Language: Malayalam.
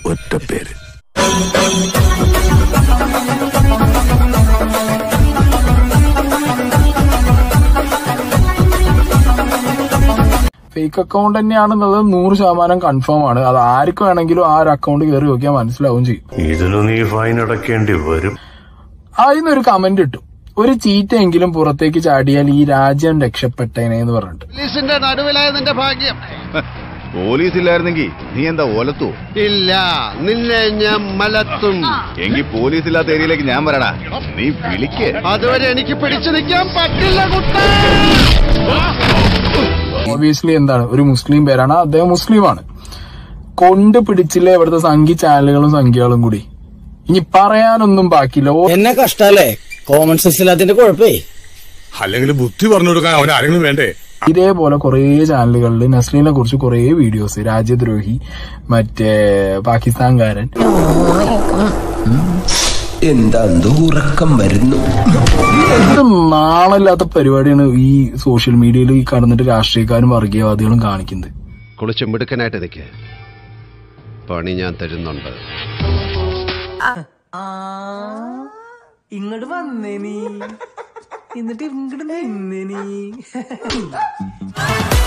ഒറ്റ പേര് ഫേക്ക് അക്കൗണ്ട് തന്നെയാണെന്നുള്ളത് നൂറ് ശതമാനം കൺഫേം ആണ് അത് ആർക്ക് വേണമെങ്കിലും ആ ഒരു അക്കൗണ്ട് കയറി നോക്കിയാൽ മനസ്സിലാവും ചെയ്യും ഇതിന് നീ ഫൈൻ അടയ്ക്കേണ്ടി വരും അതിനൊരു കമന്റ് ഇട്ടു ഒരു ചീറ്റയെങ്കിലും പുറത്തേക്ക് ചാടിയാൽ ഈ രാജ്യം രക്ഷപ്പെട്ടേനെ എന്ന് പറഞ്ഞിട്ട് പോലീസിന്റെ നടുവിലായ നിന്റെ ഭാഗ്യം പോലീസ് ഇല്ലായിരുന്നെങ്കി നീ എന്താ ഓലത്തോ ഇല്ല നിന്നെ ഞാൻ മലത്തും എങ്കിൽ പോലീസ് ഇല്ലാത്ത ഏരിയയിലേക്ക് ഞാൻ വരടാ നീ വിളിക്ക് അതുവരെ എനിക്ക് പിടിച്ചു നിൽക്കാൻ പറ്റില്ല കുട്ടാ ഓബിയസ്ലി എന്താണ് ഒരു മുസ്ലിം പേരാണ് അദ്ദേഹം മുസ്ലിമാണ് കൊണ്ട് പിടിച്ചില്ലേ ഇവിടുത്തെ സംഖ്യ ചാനലുകളും സംഖ്യകളും കൂടി ഇനി പറയാനൊന്നും ബാക്കിയില്ല ഓ- എന്നെ കഷ്ടല്ലേ കോമൺ സെൻസ് ഇല്ലാത്തതിന്റെ കുഴപ്പേ അല്ലെങ്കിൽ ബുദ്ധി പറഞ്ഞു കൊടുക്കാൻ അവൻ ആരെങ്കിലും വേണ്ടേ ഇതേപോലെ കുറേ ചാനലുകളിൽ നസ്രീനെ കുറിച്ച് കുറേ വീഡിയോസ് രാജ്യദ്രോഹി മറ്റേ പാകിസ്ഥാൻകാരൻ എന്താ ഉറക്കം വരുന്നു എന്ത് നാളല്ലാത്ത പരിപാടിയാണ് ഈ സോഷ്യൽ മീഡിയയിൽ ഈ കടന്നിട്ട് രാഷ്ട്രീയക്കാരും വർഗീയവാദികളും കാണിക്കുന്നത് കുളിച്ച് മിടുക്കനായിട്ട് നിൽക്ക് പണി ഞാൻ തരുന്നുണ്ട് ഇങ്ങോട്ട് വന്നേ നീ എന്നിട്ട് ഇങ്ങോട്ട് നിന്നേ നീ